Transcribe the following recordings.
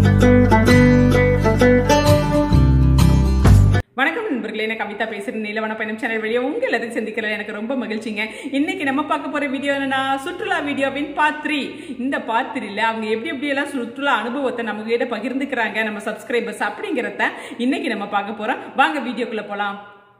வணக்கம் நண்பர்களே நான் கவிதா பேசுறேன் நீலவன பயணம் சேனல் வழியா உங்க எல்லாத்தையும் சந்திக்கிறதுல எனக்கு ரொம்ப மகிழ்ச்சிங்க இன்னைக்கு நம்ம பார்க்க போற வீடியோ என்னன்னா சுற்றுலா வீடியோவின் பார்ட் த்ரீ இந்த பார்ட் த்ரீல அவங்க எப்படி எப்படி எல்லாம் சுற்றுலா அனுபவத்தை நம்ம கிட்ட பகிர்ந்துக்கிறாங்க நம்ம சப்ஸ்கிரைபர்ஸ் அப்படிங்கிறத இன்னைக்கு நம்ம பார்க்க போறோம் வாங்க வீடியோக்குள்ள போலாம்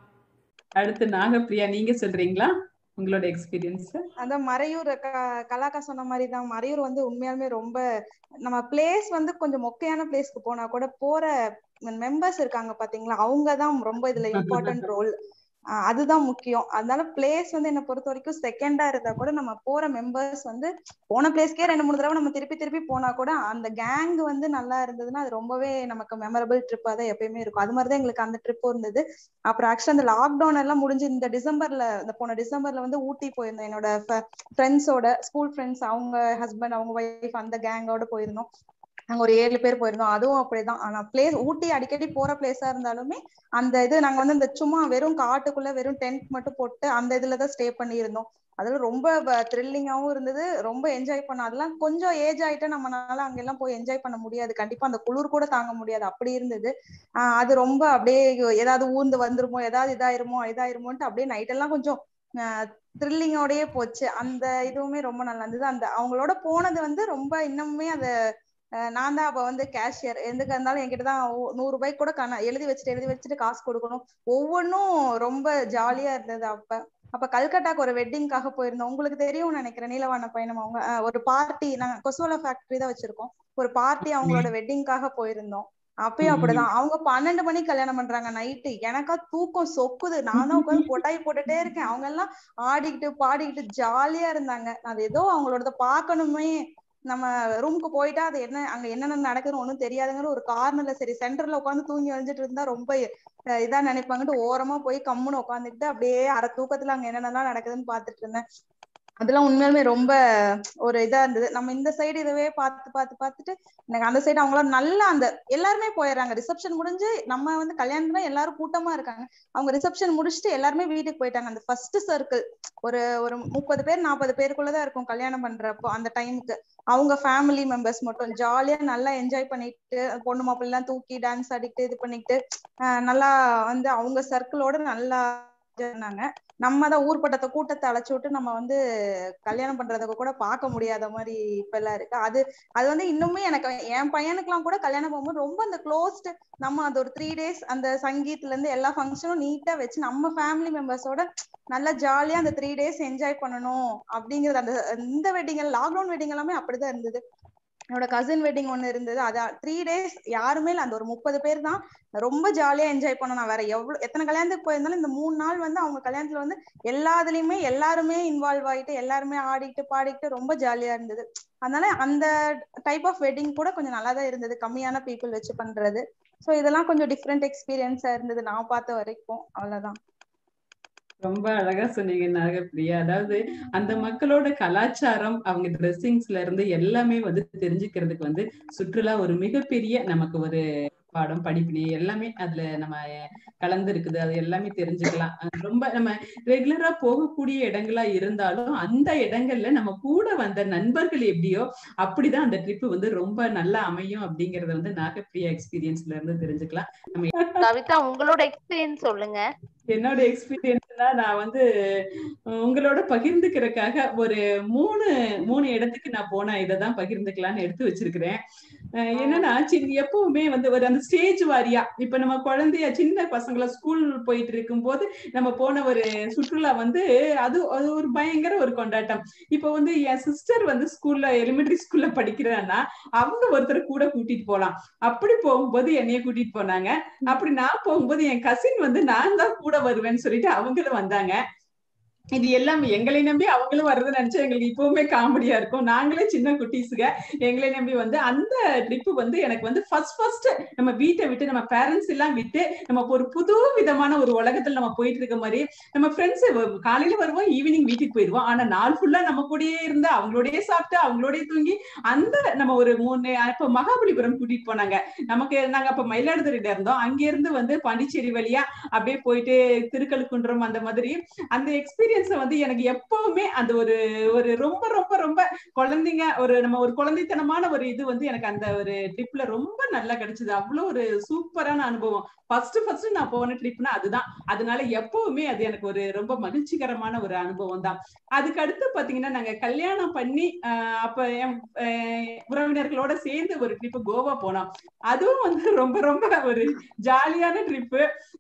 அடுத்து நாகப்பிரியா நீங்க சொல்றீங்களா உங்களோட எக்ஸ்பீரியன்ஸ் அந்த மறையூர் க- கலாக்கா சொன்ன மாதிரி தான் மறையூர் வந்து உண்மையாலுமே ரொம்ப நம்ம பிளேஸ் வந்து கொஞ்சம் மொக்கையான பிளேஸ்க்கு போனா கூட போற மெம்பர்ஸ் இருக்காங்க பாத்தீங்களா அவங்க தான் ரொம்ப இதுல இம்பார்ட்டன்ட் ரோல் அதுதான் முக்கியம் அதனால பிளேஸ் வந்து என்ன பொறுத்த வரைக்கும் செகண்டா இருந்தா கூட நம்ம போற மெம்பர்ஸ் வந்து போன பிளேஸ்க்கே ரெண்டு மூணு தடவை நம்ம திருப்பி திருப்பி போனா கூட அந்த கேங் வந்து நல்லா இருந்ததுன்னா அது ரொம்பவே நமக்கு மெமரபிள் ட்ரிப்பா தான் எப்பயுமே இருக்கும் அது மாதிரிதான் எங்களுக்கு அந்த ட்ரிப் இருந்தது அப்புறம் ஆக்சுவலா அந்த லாக்டவுன் எல்லாம் முடிஞ்சு இந்த டிசம்பர்ல இந்த போன டிசம்பர்ல வந்து ஊட்டி போயிருந்தோம் என்னோட ஃப்ரெண்ட்ஸோட ஸ்கூல் ஃப்ரெண்ட்ஸ் அவங்க ஹஸ்பண்ட் அவங்க ஒய்ஃப் அந்த கேங்கோட போயிருந்தோம் நாங்க ஒரு ஏழு பேர் போயிருந்தோம் அதுவும் அப்படிதான் ஆனா பிளேஸ் ஊட்டி அடிக்கடி போற பிளேஸா இருந்தாலுமே அந்த இது நாங்க வந்து இந்த சும்மா வெறும் காட்டுக்குள்ள வெறும் டென்ட் மட்டும் போட்டு அந்த இதுலதான் ஸ்டே பண்ணி இருந்தோம் அதுல ரொம்ப த்ரில்லிங்காவும் இருந்தது ரொம்ப என்ஜாய் பண்ண அதெல்லாம் கொஞ்சம் ஏஜ் ஆயிட்டா நம்மளால அங்கெல்லாம் போய் என்ஜாய் பண்ண முடியாது கண்டிப்பா அந்த குளிர் கூட தாங்க முடியாது அப்படி இருந்தது ஆஹ் அது ரொம்ப அப்படியே ஏதாவது ஊர்ந்து வந்துருமோ ஏதாவது இதாயிருமோ இதாயிருமோன்ட்டு அப்படியே நைட் எல்லாம் கொஞ்சம் த்ரில்லிங்கோடயே போச்சு அந்த இதுவுமே ரொம்ப நல்லா இருந்தது அந்த அவங்களோட போனது வந்து ரொம்ப இன்னுமே அத அஹ் நான் தான் அப்ப வந்து கேஷியர் எதுக்கு இருந்தாலும் என்கிட்ட தான் ஓ- நூறு ரூபாய்க்கு கூட கண எழுதி வச்சுட்டு எழுதி வச்சுட்டு காசு கொடுக்கணும் ஒவ்வொன்றும் ரொம்ப ஜாலியா இருந்தது அப்ப அப்ப கல்கட்டாக்கு ஒரு வெட்டிங்காக போயிருந்தோம் உங்களுக்கு தெரியும்னு நினைக்கிறேன் நீலவான பயணம் அவங்க அஹ் ஒரு பார்ட்டி நாங்க கொசோலா ஃபேக்டரி தான் வச்சிருக்கோம் ஒரு பார்ட்டி அவங்களோட வெட்டிங்காக போயிருந்தோம் அப்பயும் அப்படிதான் அவங்க பன்னெண்டு மணிக்கு கல்யாணம் பண்றாங்க நைட்டு எனக்கா தூக்கம் சொக்குது நான் தான் உட்காந்து கொட்டாய் போட்டுட்டே இருக்கேன் அவங்க எல்லாம் ஆடிக்கிட்டு பாடிக்கிட்டு ஜாலியா இருந்தாங்க அது ஏதோ அவங்களோட பார்க்கணுமே நம்ம ரூமுக்கு போயிட்டா அது என்ன அங்க என்னென்ன நடக்குதுன்னு ஒண்ணும் தெரியாதுங்கிற ஒரு கார்னர்ல சரி சென்டர்ல உட்காந்து தூங்கி வந்துட்டு இருந்தா ரொம்ப அஹ் இதா நினைப்பாங்கட்டு ஓரமா போய் கம்முன்னு உட்காந்துக்கிட்டு அப்படியே அரை தூக்கத்துல அங்க என்னென்னலாம் நடக்குதுன்னு பாத்துட்டு இருந்தேன் அதெல்லாம் உண்மையாலுமே ரொம்ப ஒரு இதா இருந்தது நம்ம இந்த சைடு இதுவே பார்த்து பார்த்து பார்த்துட்டு எனக்கு அந்த சைடு அவங்களாம் நல்லா அந்த எல்லாருமே போயிடுறாங்க ரிசப்ஷன் முடிஞ்சு நம்ம வந்து கல்யாணம்னா எல்லாரும் கூட்டமா இருக்காங்க அவங்க ரிசப்ஷன் முடிச்சுட்டு எல்லாருமே வீட்டுக்கு போயிட்டாங்க அந்த ஃபர்ஸ்ட் சர்க்கிள் ஒரு ஒரு முப்பது பேர் நாற்பது பேருக்குள்ளதான் இருக்கும் கல்யாணம் பண்றப்போ அந்த டைமுக்கு அவங்க ஃபேமிலி மெம்பர்ஸ் மட்டும் ஜாலியா நல்லா என்ஜாய் பண்ணிட்டு பொண்ணு மாப்பிள்ளை எல்லாம் தூக்கி டான்ஸ் ஆடிட்டு இது பண்ணிட்டு ஆஹ் நல்லா வந்து அவங்க சர்க்கிளோட நல்லா இருந்தாங்க நம்ம தான் ஊர்பட்டத்தை கூட்டத்தை அழைச்சு விட்டு நம்ம வந்து கல்யாணம் பண்றதுக்கு கூட பார்க்க முடியாத மாதிரி இப்ப எல்லாம் இருக்கு அது அது வந்து இன்னுமே எனக்கு என் பையனுக்குலாம் கூட கல்யாணம் போகும்போது ரொம்ப அந்த க்ளோஸ்டு நம்ம அந்த ஒரு த்ரீ டேஸ் அந்த சங்கீத்ல இருந்து எல்லா ஃபங்க்ஷனும் நீட்டா வச்சு நம்ம ஃபேமிலி மெம்பர்ஸோட நல்லா ஜாலியா அந்த த்ரீ டேஸ் என்ஜாய் பண்ணணும் அப்படிங்கறது அந்த இந்த வெட்டிங் லாக்டவுன் வெட்டிங் எல்லாமே அப்படிதான் இருந்தது என்னோட கசின் வெட்டிங் ஒண்ணு இருந்தது அதான் த்ரீ டேஸ் யாருமே இல்ல அந்த ஒரு முப்பது பேர் தான் ரொம்ப ஜாலியா என்ஜாய் பண்ணோம் நான் வேற எவ்வளவு எத்தனை கல்யாணத்துக்கு போயிருந்தாலும் இந்த மூணு நாள் வந்து அவங்க கல்யாணத்துல வந்து எல்லாத்துலயுமே எல்லாருமே இன்வால்வ் ஆயிட்டு எல்லாருமே ஆடிக்கிட்டு பாடிக்கிட்டு ரொம்ப ஜாலியா இருந்தது அதனால அந்த டைப் ஆஃப் வெட்டிங் கூட கொஞ்சம் நல்லா தான் இருந்தது கம்மியான பீப்புள் வச்சு பண்றது சோ இதெல்லாம் கொஞ்சம் டிஃப்ரெண்ட் எக்ஸ்பீரியன்ஸா இருந்தது நான் பார்த்த வரைக்கும் அவ்வளவுதான் ரொம்ப அழகா சொன்னீங்க நாகப்பிரியா அதாவது அந்த மக்களோட கலாச்சாரம் அவங்க ட்ரெஸ்ஸிங்ஸ்ல இருந்து எல்லாமே வந்து தெரிஞ்சுக்கிறதுக்கு வந்து சுற்றுலா ஒரு மிகப்பெரிய நமக்கு ஒரு பாடம் படிப்பினை எல்லாமே அதுல நம்ம கலந்து இருக்குது அது எல்லாமே தெரிஞ்சுக்கலாம் அஹ் ரொம்ப நம்ம ரெகுலரா போகக்கூடிய இடங்களா இருந்தாலும் அந்த இடங்கள்ல நம்ம கூட வந்த நண்பர்கள் எப்படியோ அப்படிதான் அந்த ட்ரிப் வந்து ரொம்ப நல்லா அமையும் அப்படிங்கறத வந்து நாகப்பிரியா எக்ஸ்பீரியன்ஸ்ல இருந்து தெரிஞ்சுக்கலாம் நம்ம கவிதா உங்களோட எக்ஸ்பீரியன்ஸ் சொல்லுங்க என்னோட எக்ஸ்பீரியன்ஸ்னா நான் வந்து அஹ் உங்களோட பகிர்ந்துக்கிறதுக்காக ஒரு மூணு மூணு இடத்துக்கு நான் போன இதை தான் பகிர்ந்துக்கலாம்னு எடுத்து வச்சிருக்கிறேன் அஹ் என்னன்னா சின்ன எப்பவுமே வந்து ஒரு அந்த ஸ்டேஜ் வாரியா இப்ப நம்ம குழந்தைய சின்ன பசங்களை ஸ்கூல் போயிட்டு இருக்கும் போது நம்ம போன ஒரு சுற்றுலா வந்து அது அது ஒரு பயங்கர ஒரு கொண்டாட்டம் இப்ப வந்து என் சிஸ்டர் வந்து ஸ்கூல்ல எலிமெண்டரி ஸ்கூல்ல படிக்கிறான்னா அவங்க ஒருத்தர் கூட கூட்டிட்டு போலாம் அப்படி போகும்போது என்னைய கூட்டிட்டு போனாங்க அப்படி நான் போகும்போது என் கசின் வந்து நான் தான் கூட வருவேன்னு சொல்லிட்டு அவங்களும் வந்தாங்க இது எல்லாமே எங்களை நம்பி அவங்களும் வர்றது நினைச்சா எங்களுக்கு இப்பவுமே காமெடியா இருக்கும் நாங்களே சின்ன குட்டீஸுங்க எங்களை நம்பி வந்து அந்த ட்ரிப் வந்து எனக்கு வந்து ஃபர்ஸ்ட் ஃபர்ஸ்ட் நம்ம வீட்டை விட்டு நம்ம பேரண்ட்ஸ் எல்லாம் விட்டு நம்ம ஒரு புது விதமான ஒரு உலகத்துல நம்ம போயிட்டு இருக்க மாதிரி நம்ம ஃப்ரெண்ட்ஸ் காலையில வருவோம் ஈவினிங் வீட்டுக்கு போயிடுவோம் ஆனா நாள் ஃபுல்லா நம்ம கூடயே இருந்து அவங்களோடயே சாப்பிட்டு அவங்களோடயே தூங்கி அந்த நம்ம ஒரு மூணு இப்ப மகாபலிபுரம் கூட்டிட்டு போனாங்க நமக்கு நாங்க அப்ப மயிலாடுதுறையில இருந்தோம் அங்க இருந்து வந்து பாண்டிச்சேரி வழியா அப்படியே போயிட்டு திருக்கழுக்குன்றம் அந்த மாதிரி அந்த எக்ஸ்பீரியன்ஸ் எக்ஸ்பீரியன்ஸ வந்து எனக்கு எப்பவுமே அந்த ஒரு ஒரு ரொம்ப ரொம்ப ரொம்ப குழந்தைங்க ஒரு நம்ம ஒரு குழந்தைத்தனமான ஒரு இது வந்து எனக்கு அந்த ஒரு ட்ரிப்ல ரொம்ப நல்லா கிடைச்சது அவ்வளவு ஒரு சூப்பரான அனுபவம் ஃபர்ஸ்ட் ஃபர்ஸ்ட் நான் போன ட்ரிப்னா அதுதான் அதனால எப்பவுமே அது எனக்கு ஒரு ரொம்ப மகிழ்ச்சிகரமான ஒரு அனுபவம் தான் அதுக்கு அடுத்து பாத்தீங்கன்னா நாங்க கல்யாணம் பண்ணி ஆஹ் அப்ப என் ஆஹ் உறவினர்களோட சேர்ந்து ஒரு ட்ரிப் கோவா போனோம் அதுவும் வந்து ரொம்ப ரொம்ப ஒரு ஜாலியான ட்ரிப்பு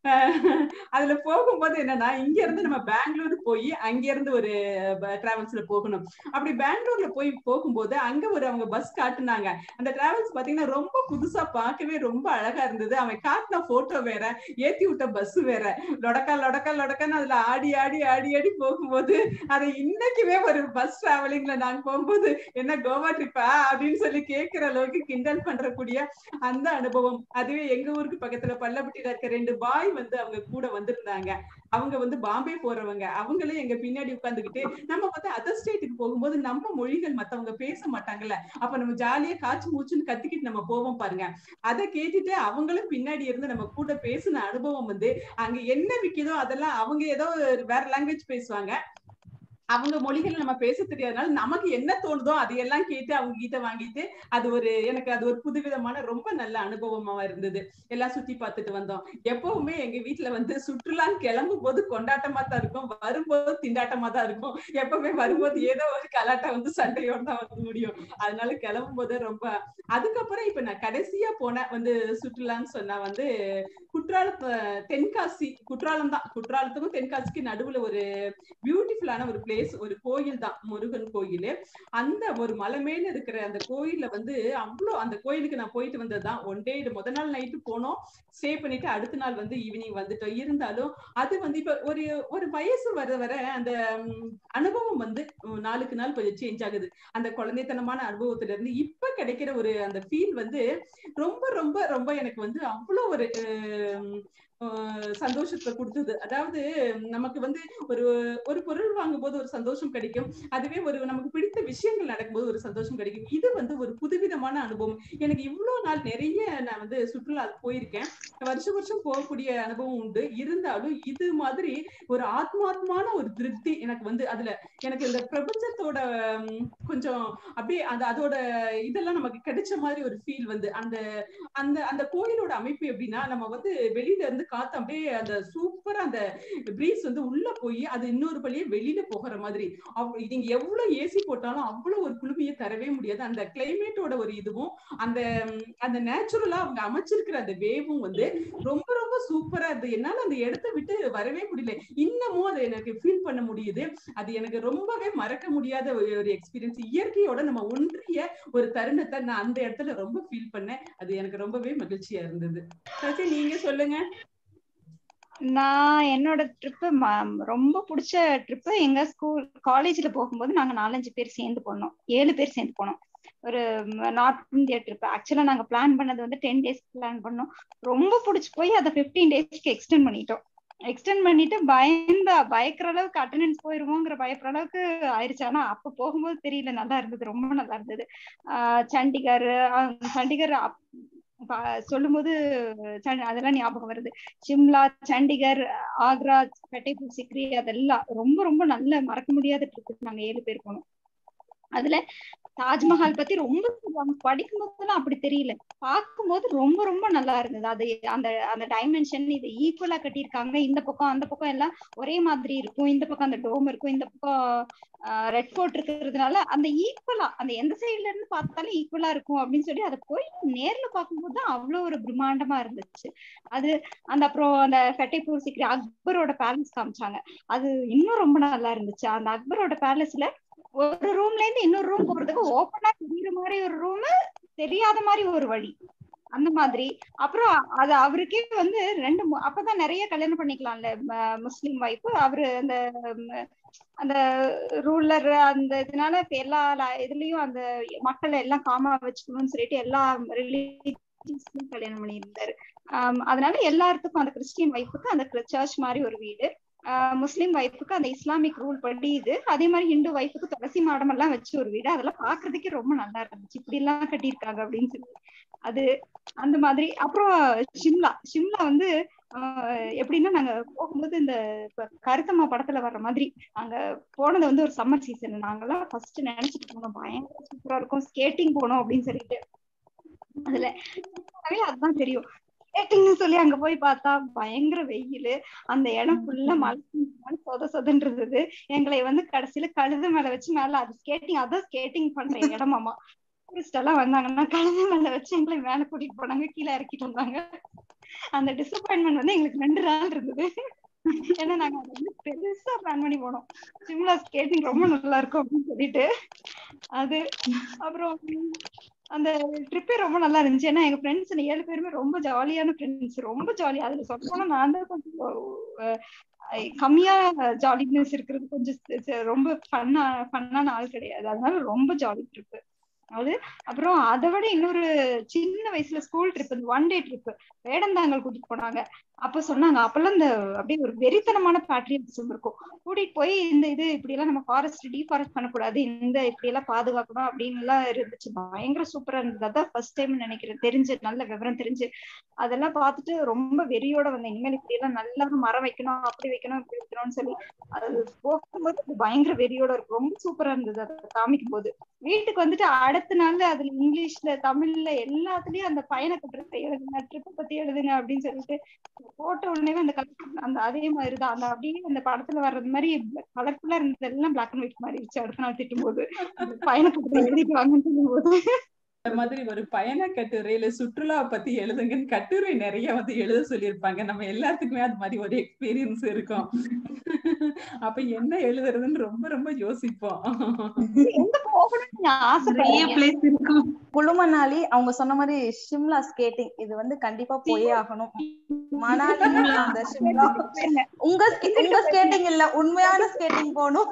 அதுல போகும்போது என்னன்னா இங்க இருந்து நம்ம பெங்களூர் போய் அங்க இருந்து ஒரு டிராவல்ஸ்ல போகணும் அப்படி பெங்களூர்ல போய் போகும்போது அங்க ஒரு அவங்க பஸ் காட்டுனாங்க அந்த டிராவல்ஸ் பாத்தீங்கன்னா ரொம்ப புதுசா பார்க்கவே ரொம்ப அழகா இருந்தது அவன் காட்டின போட்டோ வேற ஏத்தி விட்ட பஸ் வேற லொடக்கா லொடக்கா லொடக்கான்னு அதுல ஆடி ஆடி ஆடி ஆடி போகும்போது அதை இன்னைக்குமே ஒரு பஸ் டிராவலிங்ல நாங்க போகும்போது என்ன கோவா ட்ரிப்பா அப்படின்னு சொல்லி கேட்கிற அளவுக்கு கிண்டல் பண்றக்கூடிய அந்த அனுபவம் அதுவே எங்க ஊருக்கு பக்கத்துல பள்ளப்பட்டியில இருக்க ரெண்டு பாய் வந்து அவங்க கூட வந்திருந்தாங்க அவங்க வந்து பாம்பே போறவங்க அவங்களே எங்க பின்னாடி உட்காந்துக்கிட்டு நம்ம வந்து அதர் ஸ்டேட்டுக்கு போகும்போது நம்ம மொழிகள் மத்தவங்க பேச மாட்டாங்கல்ல அப்ப நம்ம ஜாலியா காய்ச்சி மூச்சுன்னு கத்திக்கிட்டு நம்ம போவோம் பாருங்க அதை கேட்டுட்டு அவங்களும் பின்னாடி இருந்து நம்ம கூட பேசின அனுபவம் வந்து அங்க என்ன விக்குதோ அதெல்லாம் அவங்க ஏதோ வேற லாங்குவேஜ் பேசுவாங்க அவங்க மொழிகள் நம்ம பேச தெரியாதனால நமக்கு என்ன தோணுதோ அதையெல்லாம் கேட்டு அவங்க கிட்ட வாங்கிட்டு அது ஒரு எனக்கு அது ஒரு புதுவிதமான ரொம்ப நல்ல அனுபவமா இருந்தது எல்லாம் சுத்தி பார்த்துட்டு வந்தோம் எப்பவுமே எங்க வீட்டுல வந்து சுற்றுலான்னு கிளம்பும் போது கொண்டாட்டமா தான் இருக்கும் வரும்போது திண்டாட்டமா தான் இருக்கும் எப்பவுமே வரும்போது ஏதோ ஒரு கலாட்டா வந்து சண்டையோட தான் வந்து முடியும் அதனால கிளம்பும் போது ரொம்ப அதுக்கப்புறம் இப்ப நான் கடைசியா போன வந்து சுற்றுலான்னு சொன்னா வந்து குற்றாலத்து தென்காசி குற்றாலம் தான் குற்றாலத்துக்கும் தென்காசிக்கு நடுவுல ஒரு பியூட்டிஃபுல்லான ஒரு பிளேஸ் ஒரு கோயில் தான் முருகன் கோயில் அந்த ஒரு மலை மேல இருக்கிற அந்த கோயில்ல வந்து அவ்வளோ அந்த கோயிலுக்கு நான் போயிட்டு வந்ததுதான் ஒன் டே முத நாள் நைட்டு போனோம் ஸ்டே பண்ணிட்டு அடுத்த நாள் வந்து ஈவினிங் வந்துட்டோம் இருந்தாலும் அது வந்து இப்ப ஒரு ஒரு வயசு வர வர அந்த அனுபவம் வந்து நாளுக்கு நாள் கொஞ்சம் சேஞ்ச் ஆகுது அந்த குழந்தைத்தனமான அனுபவத்துல இருந்து இப்ப கிடைக்கிற ஒரு அந்த ஃபீல் வந்து ரொம்ப ரொம்ப ரொம்ப எனக்கு வந்து அவ்வளோ ஒரு சந்தோஷத்தை கொடுத்தது அதாவது நமக்கு வந்து ஒரு ஒரு பொருள் வாங்கும் போது ஒரு சந்தோஷம் கிடைக்கும் அதுவே ஒரு நமக்கு பிடித்த விஷயங்கள் நடக்கும்போது ஒரு சந்தோஷம் கிடைக்கும் இது வந்து ஒரு புதுவிதமான அனுபவம் எனக்கு இவ்வளவு நாள் நிறைய நான் வந்து சுற்றுலா போயிருக்கேன் வருஷம் வருஷம் போகக்கூடிய அனுபவம் உண்டு இருந்தாலும் இது மாதிரி ஒரு ஆத்மாத்மான ஒரு திருப்தி எனக்கு வந்து அதுல எனக்கு இந்த பிரபஞ்சத்தோட கொஞ்சம் அப்படியே அந்த அதோட இதெல்லாம் நமக்கு கிடைச்ச மாதிரி ஒரு ஃபீல் வந்து அந்த அந்த அந்த கோயிலோட அமைப்பு எப்படின்னா நம்ம வந்து வெளியில இருந்து காத்து அப்படியே அந்த சூப்பரா அந்த பிரீஸ் வந்து உள்ள போய் அது இன்னொரு பழியே வெளியில போகிற மாதிரி நீங்க எவ்வளவு ஏசி போட்டாலும் அவ்வளவு ஒரு குளுமையை தரவே முடியாது அந்த கிளைமேட்டோட ஒரு இதுவும் அந்த அந்த நேச்சுரலா அவங்க அமைச்சிருக்கிற அந்த வேவும் வந்து ரொம்ப ரொம்ப சூப்பரா இருந்தது என்னால அந்த இடத்த விட்டு வரவே முடியல இன்னமும் அதை எனக்கு ஃபீல் பண்ண முடியுது அது எனக்கு ரொம்பவே மறக்க முடியாத ஒரு எக்ஸ்பீரியன்ஸ் இயற்கையோட நம்ம ஒன்றிய ஒரு தருணத்தை நான் அந்த இடத்துல ரொம்ப ஃபீல் பண்ணேன் அது எனக்கு ரொம்பவே மகிழ்ச்சியா இருந்தது சசி நீங்க சொல்லுங்க நான் என்னோட ட்ரிப்பு ரொம்ப பிடிச்ச ட்ரிப்பு எங்க ஸ்கூல் காலேஜ்ல போகும்போது நாங்க நாலஞ்சு பேர் சேர்ந்து போனோம் ஏழு பேர் சேர்ந்து போனோம் ஒரு நார்த் இந்தியா ட்ரிப் ஆக்சுவலா நாங்க பிளான் பண்ணது வந்து டென் டேஸ் பிளான் பண்ணோம் ரொம்ப பிடிச்சி போய் அதை பிப்டீன் டேஸ்க்கு எக்ஸ்டெண்ட் பண்ணிட்டோம் எக்ஸ்டெண்ட் பண்ணிட்டு பயந்த பயக்கிற அளவுக்கு அட்டண்டன்ஸ் போயிருவோங்கிற பயப்படுற அளவுக்கு ஆயிடுச்சு ஆனா அப்ப போகும்போது தெரியல நல்லா இருந்தது ரொம்ப நல்லா இருந்தது ஆஹ் சண்டிகர் சண்டிகர் சொல்லும் போது அதெல்லாம் ஞாபகம் வருது சிம்லா சண்டிகர் ஆக்ரா ஃபத்தேபூர் சிக்ரி அதெல்லாம் ரொம்ப ரொம்ப நல்ல மறக்க முடியாத ட்ரிப் நாங்க ஏழு பேர் போனோம் அதுல தாஜ்மஹால் பத்தி ரொம்ப சொல்லுவாங்க படிக்கும் போதெல்லாம் அப்படி தெரியல பார்க்கும்போது ரொம்ப ரொம்ப நல்லா இருந்தது அது அந்த அந்த டைமென்ஷன் இது ஈக்குவலா கட்டியிருக்காங்க இந்த பக்கம் அந்த பக்கம் எல்லாம் ஒரே மாதிரி இருக்கும் இந்த பக்கம் அந்த டோம் இருக்கும் இந்த பக்கம் ரெட் ஃபோர்ட் இருக்கிறதுனால அந்த ஈக்குவலா அந்த எந்த சைட்ல இருந்து பார்த்தாலும் ஈக்குவலா இருக்கும் அப்படின்னு சொல்லி அதை போய் நேர்ல பார்க்கும்போது தான் அவ்வளவு ஒரு பிரம்மாண்டமா இருந்துச்சு அது அந்த அப்புறம் அந்த ஃபத்தேபூர் சிக்ரி அக்பரோட பேலஸ் காமிச்சாங்க அது இன்னும் ரொம்ப நல்லா இருந்துச்சு அந்த அக்பரோட பேலஸ்ல ஒரு ரூம்ல இருந்து இன்னொரு ரூம் போறதுக்கு ஓப்பனா தெரியுற மாதிரி ஒரு ரூம் தெரியாத மாதிரி ஒரு வழி அந்த மாதிரி அப்புறம் அது அவருக்கே வந்து ரெண்டு அப்பதான் நிறைய கல்யாணம் பண்ணிக்கலாம்ல முஸ்லீம் வைஃப் அவரு அந்த அந்த ரூலர் அந்த இதனால இப்ப எல்லா இதுலயும் அந்த மக்களை எல்லாம் காமா வச்சுக்கணும்னு சொல்லிட்டு எல்லா ரிலீஜியஸ்லயும் கல்யாணம் பண்ணியிருந்தாரு அதனால எல்லாத்துக்கும் அந்த கிறிஸ்டியன் வைஃபுக்கு அந்த சர்ச் மாதிரி ஒரு வீடு முஸ்லீம் வைஃபுக்கு அந்த இஸ்லாமிக் ரூல் படி இது அதே மாதிரி ஹிந்து வைஃபுக்கு துளசி மாடம் எல்லாம் வச்சு ஒரு வீடு அதெல்லாம் பாக்குறதுக்கே ரொம்ப நல்லா இருந்துச்சு இப்படி எல்லாம் கட்டியிருக்காங்க அப்படின்னு சொல்லி அது அந்த மாதிரி அப்புறம் ஷிம்லா ஷிம்லா வந்து ஆஹ் எப்படின்னா நாங்க போகும்போது இந்த இப்ப கருத்தம்மா படத்துல வர்ற மாதிரி அங்க போனது வந்து ஒரு சம்மர் சீசன் நாங்கெல்லாம் ஃபர்ஸ்ட் நினைச்சிட்டு போனோம் பயங்கர சூப்பரா இருக்கும் ஸ்கேட்டிங் போனோம் அப்படின்னு சொல்லிட்டு அதுல உண்மையாவே அதுதான் தெரியும் ஸ்கேட்டிங்னு சொல்லி அங்க போய் பார்த்தா பயங்கர வெயில் அந்த இடம் ஃபுல்லா மழை மழை சொத சொதன்னு இருந்தது எங்களை வந்து கடைசியில கழுத மேல வச்சு மேல அது ஸ்கேட்டிங் அதான் ஸ்கேட்டிங் பண்ற இடமாமா டூரிஸ்ட் எல்லாம் வந்தாங்கன்னா கழுத மேல வச்சு எங்களை மேல கூட்டிட்டு போனாங்க கீழே இறக்கிட்டு வந்தாங்க அந்த டிசப்பாயின்மெண்ட் வந்து எங்களுக்கு ரெண்டு நாள் இருந்தது ஏன்னா நாங்க அதை வந்து பெருசா பிளான் பண்ணி போனோம் சிம்லா ஸ்கேட்டிங் ரொம்ப நல்லா இருக்கும் அப்படின்னு சொல்லிட்டு அது அப்புறம் அந்த ட்ரிப்பே ரொம்ப நல்லா இருந்துச்சு ஏன்னா எங்க ஃப்ரெண்ட்ஸ் ஏழு பேருமே ரொம்ப ஜாலியான ஃப்ரெண்ட்ஸ் ரொம்ப ஜாலி அதுல சொல்ல போனா நான் தான் கொஞ்சம் அஹ், அஹ், கம்மியா ஜாலினஸ் இருக்கிறது கொஞ்சம் ச- ச- ரொம்ப ஃபன்னா ஃபன்னான ஆள் கிடையாது அதனால ரொம்ப ஜாலி ட்ரிப் அது அப்புறம் அதை விட இன்னொரு சின்ன வயசுல ஸ்கூல் ட்ரிப் இந்த ஒன் டே ட்ரிப் வேடந்தாங்கல் கூட்டிட்டு போனாங்க அப்ப சொன்னாங்க அப்பெல்லாம் இந்த அப்படியே ஒரு வெறித்தனமான பேட்ரியட்டிசம் இருக்கும் கூட்டிட்டு போய் இந்த இது இப்படி எல்லாம் நம்ம ஃபாரஸ்ட் டீஃபாரஸ்ட் பண்ணக்கூடாது இந்த இப்படி எல்லாம் பாதுகாக்கணும் அப்படின்னு எல்லாம் இருந்துச்சு பயங்கர சூப்பரா இருந்தது அதான் ஃபர்ஸ்ட் டைம் நினைக்கிறேன் தெரிஞ்சு நல்ல விவரம் தெரிஞ்சு அதெல்லாம் பார்த்துட்டு ரொம்ப வெறியோட வந்தேன் இனிமேல் இப்படி எல்லாம் நல்லா மரம் வைக்கணும் அப்படி வைக்கணும் இப்படி வைக்கணும்னு சொல்லி அது போகும்போது அது பயங்கர வெறியோட இருக்கும் ரொம்ப சூப்பரா இருந்தது அதை காமிக்கும் போது வீட்டுக்கு வந்துட்டு அடுத்த நாள் அதுல இங்கிலீஷ்ல தமிழ்ல எல்லாத்துலயும் அந்த பயண கட்டுரை எழுதுங்க ட்ரிப்பை பத்தி எழுதுங்க அப்படின்னு சொல்லிட்டு போட்ட உடனே அந்த கலர் அந்த அதே மாதிரிதான் அந்த அப்படியே அந்த படத்துல வர்றது மாதிரி கலர்ஃபுல்லா இருந்தது எல்லாம் பிளாக் அண்ட் ஒயிட் மாறிடுச்சு அடுத்த நாள் திட்டும் போது பயண கட்டுரை எழுதிட்டு வாங்கன்னு சொல்லும் போது இந்த மாதிரி ஒரு பயண கட்டுரையில சுற்றுலா பத்தி எழுதுங்கன்னு கட்டுரை நிறைய வந்து எழுத சொல்லியிருப்பாங்க நம்ம எல்லாத்துக்குமே அது மாதிரி ஒரு எக்ஸ்பீரியன்ஸ் இருக்கும் அப்ப என்ன எழுதுறதுன்னு ரொம்ப ரொம்ப யோசிப்போம் எங்க போகணும்னு நீங்க நிறைய ஆசைப்படுறீங்க பிளேஸ் இருக்கும் குழுமனாலி அவங்க சொன்ன மாதிரி ஷிம்லா ஸ்கேட்டிங் இது வந்து கண்டிப்பா போயே ஆகணும் மணாலி அந்த ஷிம்லா உங்க உங்க ஸ்கேட்டிங் இல்ல உண்மையான ஸ்கேட்டிங் போகணும்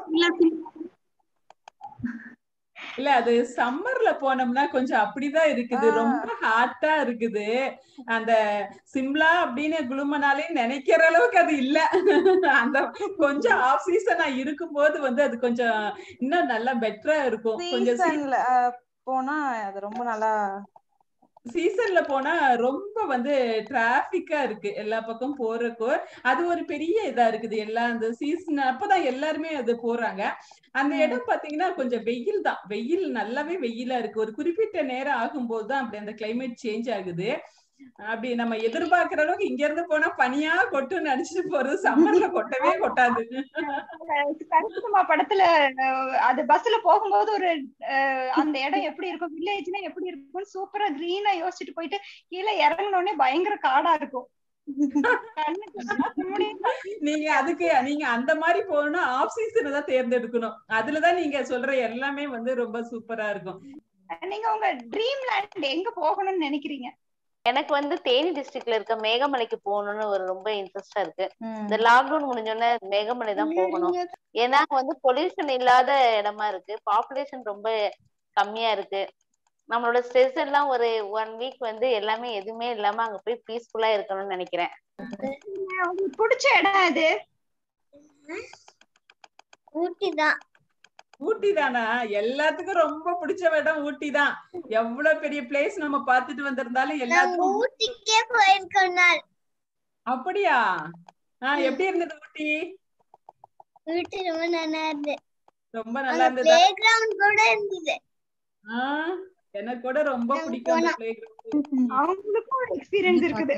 இல்ல அது சம்மர்ல போனோம்னா கொஞ்சம் அப்படிதான் இருக்குது ஆ. ரொம்ப ஹாட்டா இருக்குது அந்த சிம்லா அப்படின்னு குளுமனாலே நினைக்கிற அளவுக்கு அது இல்ல அந்த கொஞ்சம் ஆஃப் சீசனா இருக்கும்போது வந்து அது கொஞ்சம் இன்னும் நல்லா பெட்டரா இருக்கும் கொஞ்சம் சீசன்ல போனா அது ரொம்ப நல்லா சீசன்ல போனா ரொம்ப வந்து டிராபிக்கா இருக்கு எல்லா பக்கம் போறக்கோ அது ஒரு பெரிய இதா இருக்குது எல்லா அந்த சீசன் அப்பதான் எல்லாருமே அது போறாங்க அந்த ம். இடம் பாத்தீங்கன்னா கொஞ்சம் வெயில் தான் வெயில் நல்லாவே வெயிலா இருக்கு ஒரு குறிப்பிட்ட நேரம் ஆகும்போது தான் அப்படி அந்த கிளைமேட் சேஞ்ச் ஆகுது அப்படி நம்ம எதிர்பார்க்கிற அளவுக்கு இங்க இருந்து போனா பனியா கொட்டுன்னு நினைச்சிட்டு போறது சம்மர்ல கொட்டவே கொட்டாது கருத்துமா படத்துல அஹ், அது பஸ்ல போகும்போது ஒரு அஹ், அந்த இடம் எப்படி இருக்கும் வில்லேஜ்னா எப்படி இருக்கும் சூப்பரா கிரீனா யோசிச்சுட்டு போயிட்டு கீழே இறங்கின உடனே பயங்கர காடா இருக்கும் கண்ணுக்கு பார்க்க முடியாது. நீங்க அதுக்கு நீங்க அந்த மாதிரி போகணும்னா ஆஃப் சீசனை தான் தேர்ந்தெடுக்கணும் அதுலதான் நீங்க சொல்ற எல்லாமே வந்து ரொம்ப சூப்பரா இருக்கும் நீங்க உங்க ட்ரீம் லேண்ட் எங்க போகணும்னு நினைக்கிறீங்க எனக்கு வந்து தேனி டிஸ்ட்ரிக்ட்ல இருக்க மேகமலைக்கு போகணும்னு ஒரு ரொம்ப இன்ட்ரெஸ்டா இருக்கு ம். இந்த லாக்டவுன் முடிஞ்சோடனே மேகமலை தான் போகணும் ஏன்னா அங்க வந்து பொல்யூஷன் இல்லாத இடமா இருக்கு பாப்புலேஷன் ரொம்ப கம்மியா இருக்கு நம்மளோட ஸ்ட்ரெஸ் எல்லாம் ஒரு ஒன் வீக் வந்து எல்லாமே எதுவுமே இல்லாம அங்க போய் பீஸ்ஃபுல்லா இருக்கணும்னு நினைக்கிறேன் உங்களுக்கு பிடிச்ச இடம் இது ஊட்டி தான் ஊட்டி தானா எல்லாத்துக்கும் ரொம்ப பிடிச்ச இடம் ஊட்டி தான் எவ்வளவு பெரிய பிளேஸ் நம்ம பார்த்துட்டு வந்திருந்தாலும் நாங்க எல்லாத்துக்கும் ஊட்டிக்கே போயிருக்கோம் நாள் அப்படியா ஆஹ் எப்படி இருந்தது ஊட்டி ஊட்டி ரொம்ப நல்லா இருந்தது ரொம்ப நல்லா அங்க இருந்ததா பிளே கிரவுண்ட் கூட இருந்தது ஆஹ் எனக்கு கூட ரொம்ப நாங்க பிடிக்கும் அந்த போனோம். பிளே அவங்களுக்கும் ஒரு எக்ஸ்பீரியன்ஸ் இருக்குது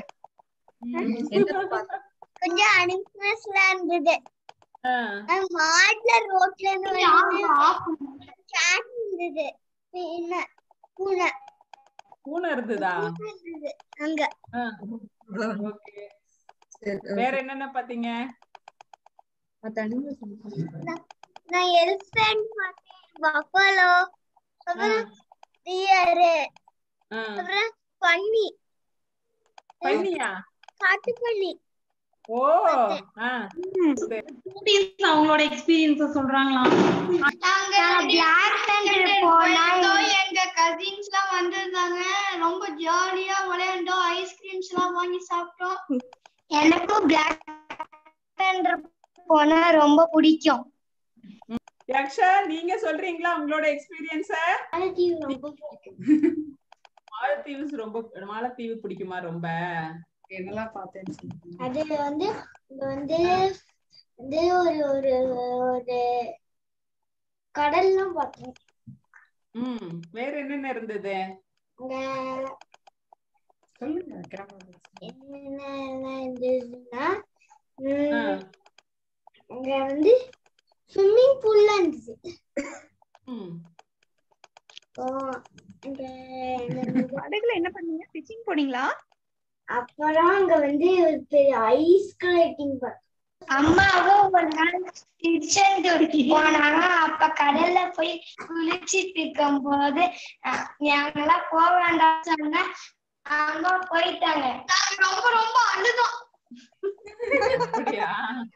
கொஞ்சம் அனிமல்ஸ்லாம் இருந்தது நாங்க மாட்ல ரோட்ல இருந்து வந்து cat இருந்தது பின்ன பூனை பூனை இருந்ததா பூனை இருந்தது அங்க ஓகே வேற என்னென்ன பாத்தீங்க நான் எலிஃபென்ட் பார்த்தேன் பஃபலோ அப்புறம் டியரு ஆஹ் அப்புறம் பன்னி பண்ணியா காட்டு பன்னி ஓ ஆஹ் ஸ்டூடெண்ட்ஸ் அவங்களோட எக்ஸ்பீரியன்ஸ சொல்றாங்களாம் நாங்க பிளாக் தண்டர் போனோம் எங்க கசின்ஸ்லாம் வந்திருந்தாங்க ரொம்ப ஜாலியா விளையாண்டோம் ஐஸ்கிரீம்ஸ் எல்லாம் வாங்கி சாப்பிட்டோம் எனக்கும் பிளாக் தண்டர் போனா ரொம்ப பிடிக்கும் யக்ஷா நீங்க சொல்றீங்களா உங்களோட எக்ஸ்பீரியன்ஸ ரொம்ப பிடிக்கும் மாலத்தீவு ரொம்ப மாலத்தீவு பிடிக்குமா ரொம்ப என்னெல்லாம் பார்த்தேன்னு சொல்லுங்க அதுல வந்து இங்க வந்து வந்து ஒரு ஒரு ஒரு கடல்லாம் பார்த்தோம் ம் வேற என்னென்ன இருந்தது அங்க சொல்லுங்க கேமரா என்னென்ன இருந்ததுன்னா ஆ, உம், அங்க வந்து ஸ்விம்மிங் பூல்லாம் இருந்துச்சு ம் இப்போ அங்க என்னது? படகுல என்ன பண்ணீங்க பிச்சிங் போனீங்களா அப்புறம் அங்க வந்து ஒரு பெரிய ஐஸ் ஸ்கேட்டிங் அம்மாவும் ஒரு நாள் திருச்செந்தூருக்கு போனாங்க அப்ப கடல்ல போய் குளிச்சிட்டு இருக்கும் போது நாங்கெல்லாம் போக வேண்டாம் சொன்னா அம்மா போயிட்டாங்க நாங்க ரொம்ப ரொம்ப அழுதோம் அப்படியா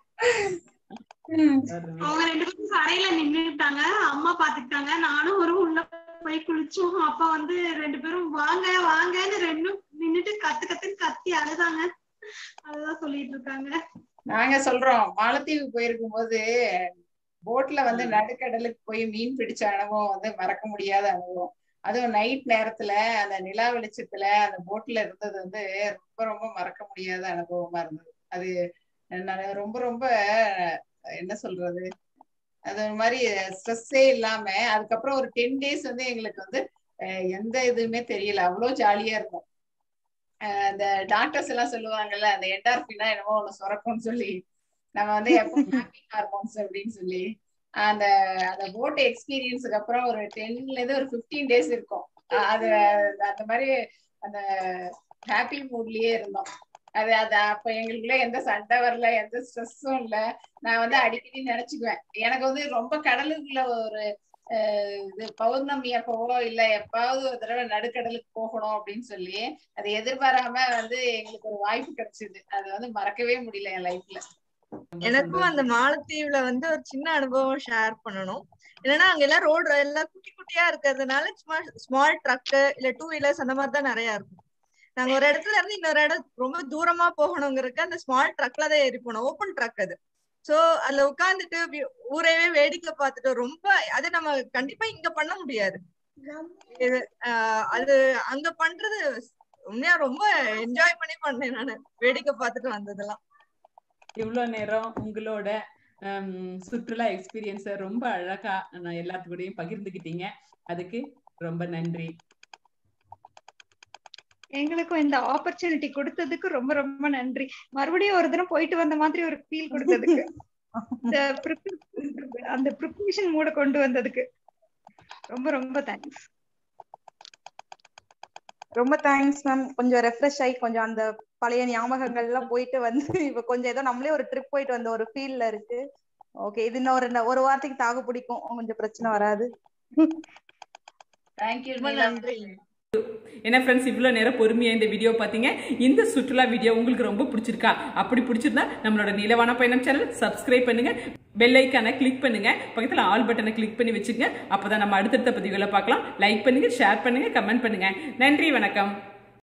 அவங்க ரெண்டு பேரும் கரையில நின்னுட்டாங்க அம்மா பாத்துக்கிட்டாங்க நானும் ஒரு உள்ள போய் குளிச்சோம் அப்பா வந்து ரெண்டு பேரும் வாங்க வாங்கன்னு ரெண்டும் நின்னுட்டு கத்து கத்துன்னு கத்தி அழுதாங்க அதுதான் சொல்லிட்டு இருக்காங்க நாங்க சொல்றோம் மாலத்தீவு போயிருக்கும் போது போட்ல வந்து நடுக்கடலுக்கு போய் மீன் பிடிச்ச அனுபவம் வந்து மறக்க முடியாத அனுபவம் அதுவும் நைட் நேரத்துல அந்த நிலா வெளிச்சத்துல அந்த போட்ல இருந்தது வந்து ரொம்ப ரொம்ப மறக்க முடியாத அனுபவமா இருந்தது அது நான் ரொம்ப ரொம்ப என்ன சொல்றது அது ஒரு மாதிரி ஸ்ட்ரெஸ்ஸே இல்லாம அதுக்கப்புறம் ஒரு டென் டேஸ் வந்து எங்களுக்கு வந்து அஹ், எந்த இதுவுமே தெரியல அவ்வளோ ஜாலியா இருந்தோம் அஹ், அந்த டாக்டர்ஸ் எல்லாம் சொல்லுவாங்கல்ல அந்த என்டார்பினா என்னமோ ஒண்ணு சுரக்கும்னு சொல்லி நம்ம வந்து எப்போ ஹாப்பி ஹார்மோன்ஸ் அப்படின்னு சொல்லி அந்த அந்த போட் எக்ஸ்பீரியன்ஸுக்கு அப்புறம் ஒரு டென்ல இருந்து ஒரு பிப்டீன் டேஸ் இருக்கும் அஹ் அது அந்த மாதிரி அந்த ஹாப்பி மூட்லயே இருந்தோம் அது அது அப்ப எங்களுக்குள்ள எந்த சண்டை வரல எந்த ஸ்ட்ரெஸ்ஸும் இல்ல நான் வந்து அடிக்கடி நினைச்சுக்குவேன் எனக்கு வந்து ரொம்ப கடலுக்குள்ள ஒரு அஹ், இது பௌர்ணமி அப்பவோ இல்ல எப்பாவது ஒரு தடவை நடுக்கடலுக்கு போகணும் அப்படின்னு சொல்லி அது எதிர்பாராம வந்து எங்களுக்கு ஒரு வாய்ப்பு கிடைச்சது அது வந்து மறக்கவே முடியல என் லைஃப்ல எனக்கும் அந்த மாலத்தீவுல வந்து ஒரு சின்ன அனுபவம் ஷேர் பண்ணணும் இல்லைன்னா அங்க எல்லாம் ரோடு எல்லாம் குட்டி குட்டியா இருக்கிறதுனால சும்மா ஸ்மால் ட்ரக்கு இல்ல டூ வீலர்ஸ் அந்த மாதிரி தான் நிறைய இருக்கும் நாங்க ஒரு இடத்துல இருந்து இன்னொரு இடம் ரொம்ப தூரமா போகணுங்கிறதுக்கு அந்த ஸ்மால் ட்ரக்ல தான் ஏறி போனோம் ஓப்பன் ட்ரக் அது சோ அதுல உட்கார்ந்துட்டு வி- ஊரையவே வேடிக்கை பார்த்துட்டு ரொம்ப அது நம்ம கண்டிப்பா இங்க பண்ண முடியாது இது ஆஹ் அது அங்க பண்றது உண்மையா ரொம்ப என்ஜாய் பண்ணி பண்ணேன் நானு வேடிக்கை பார்த்துட்டு வந்ததெல்லாம் இவ்வளவு நேரம் உங்களோட ஹம், சுற்றுலா எக்ஸ்பீரியன்ஸ ரொம்ப அழகா நான் எல்லாத்துக்கூடயும் பகிர்ந்துக்கிட்டீங்க அதுக்கு ரொம்ப நன்றி எங்களுக்கும் இந்த ஆப்பர்ச்சுனிட்டி கொடுத்ததுக்கு ரொம்ப ரொம்ப நன்றி மறுபடியும் ஒரு தினம் போயிட்டு வந்த மாதிரி ஒரு ஃபீல் கொடுத்ததுக்கு இந்த prepare- அந்த ப்ரிப்பரேஷன் மூட கொண்டு வந்ததுக்கு ரொம்ப ரொம்ப தேங்க்ஸ் ரொம்ப தேங்க்ஸ் மேம் கொஞ்சம் ரெஃப்ரெஷ் ஆகி கொஞ்சம் அந்த பழைய ஞாபகங்கள் எல்லாம் போயிட்டு வந்து இப்ப கொஞ்சம் ஏதோ நம்மளே ஒரு ட்ரிப் போயிட்டு வந்த ஒரு ஃபீல்ல இருக்கு ஓகே இது இன்னும் ஒரு ஒரு வாரத்துக்கு தாக்கு பிடிக்கும் கொஞ்சம் பிரச்சனை வராது தேங்க்யூ ரொம்ப நன்றி என்ன ஃப்ரெண்ட்ஸ் இவ்வளோ நேரம் பொறுமையாக இந்த வீடியோ பார்த்தீங்க இந்த சுற்றுலா வீடியோ உங்களுக்கு ரொம்ப பிடிச்சிருக்கா அப்படி பிடிச்சிருந்தா நம்மளோட நீலவான பயணம் சேனல் சப்ஸ்கிரைப் பண்ணுங்க பெல் ஐக்கானை கிளிக் பண்ணுங்க பக்கத்தில் ஆல் பட்டனை கிளிக் பண்ணி வச்சுக்கங்க அப்பதான் நம்ம அடுத்தடுத்த பதிவுகளை பார்க்கலாம் லைக் பண்ணுங்க ஷேர் பண்ணுங்க கமெண்ட் பண்ணுங்க நன்றி வணக்கம்